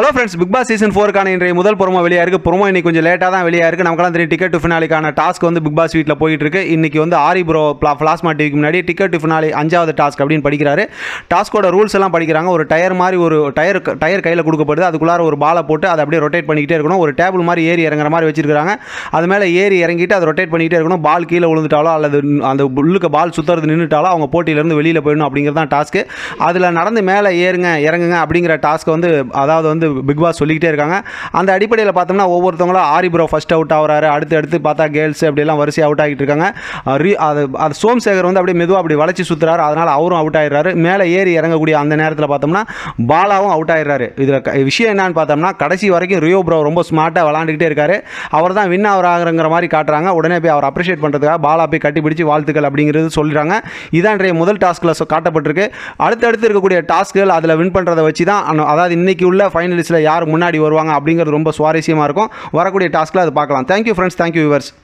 hello friends Big Boss season ஃபோருக்கான இன்றைய முதல் ப்ரோமோ வெளியாக இருக்குது ப்ரோமோ இன்னைக்கு கொஞ்சம் லேட்டாக தான் வெளியாக இருக்குது நமக்கெல்லாம் தெரியும் டிக்கெட் டு ஃபினாலிக்கான டாஸ்க் வந்து பிக் பாஸ் வீட்டில் போயிட்டு இருக்கு இன்னைக்கு வந்து ஆரி ப்ரோ பிளாஸ்மா டிவிக்கு முன்னாடி டிக்கெட் டு ஃபினாலி அஞ்சாவது டாஸ்க் அப்படின்னு படிக்கிறாரு டாஸ்கோட ரூல்ஸ் எல்லாம் படிக்கிறாங்க ஒரு டயர் மாதிரி ஒரு டயர் டயர் கையில் கொடுக்கப்படுது அதுக்குள்ளார ஒரு பாலை போட்டு அதை அப்படியே ரொட்டேட் பண்ணிக்கிட்டே இருக்கணும் ஒரு டேபிள் மாதிரி ஏறி இறங்குற மாதிரி வச்சிருக்காங்க அது மேலே ஏறி இறங்கிட்டு அதை ரொட்டேட் பண்ணிக்கிட்டே இருக்கணும் பால் கீழே விழுந்துட்டாலோ அல்லது அந்த உள்ளுக்கு பால் சுற்றுறது நின்றுட்டாலோ அவங்க போட்டியிலேருந்து வெளியில் போயிடணும் அப்படிங்கிறது தான் டாஸ்க்கு அதில் நடந்து மேலே ஏறுங்க இறங்குங்க அப்படிங்கிற டாஸ்க்கை வந்து அதாவது வந்து பிக் பாஸ் சொல்லிக்கிட்டே இருக்காங்க அந்த அடிப்படையில் பார்த்தோம்னா ஒவ்வொருத்தவங்களும் ஆரி ப்ரோ ஃபர்ஸ்ட் அவுட் ஆகுறாரு அடுத்து அடுத்து பார்த்தா கேர்ள்ஸ் அப்படியெல்லாம் வரிசை அவுட் ஆகிட்டு இருக்காங்க அஹ் re- அது அது சோம்சேகர் வந்து அப்படியே மெதுவாக அப்படி வளைச்சி சுற்றுறாரு அதனால் அவரும் அவுட் ஆயிடுறாரு மேலே ஏறி இறங்கக்கூடிய அந்த நேரத்தில் பார்த்தோம்னா பாலாவும் அவுட் ஆயிடுறாரு இதில் விஷயம் என்னன்னு பார்த்தோம்னா கடைசி வரைக்கும் ரியோ ப்ரோ ரொம்ப ஸ்மார்ட்டாக விளாண்டுக்கிட்டே இருக்காரு அவர் தான் வின் அவர் ஆகுறங்கிற மாதிரி காட்டுறாங்க உடனே போய் அவர் அப்ரிஷியேட் பண்ணுறதுக்காக பாலா போய் கட்டி பிடிச்சி வாழ்த்துக்கள் அப்படிங்கிறது சொல்கிறாங்க இதான் இன்றைய முதல் டாஸ்கில் காட்டப்பட்டிருக்கு அடுத்தடுத்து இருக்கக்கூடிய டாஸ்க்குகள் அதில் வின் பண்ணுறதை வச்சு தான் அன- அதாவது இன்னைக்கு உள்ள ஃபைனலிஸ்ட்டில் யார் முன்னாடி வருவாங்க அப்படிங்கிறது ரொம்ப சுவாரஸ்யமாக இருக்கும் வரக்கூடிய டாஸ்க்கில் அது பார்க்கலாம் தேங்க்யூ ஃப்ரெண்ட்ஸ் தேங்க்யூ விவர்ஸ்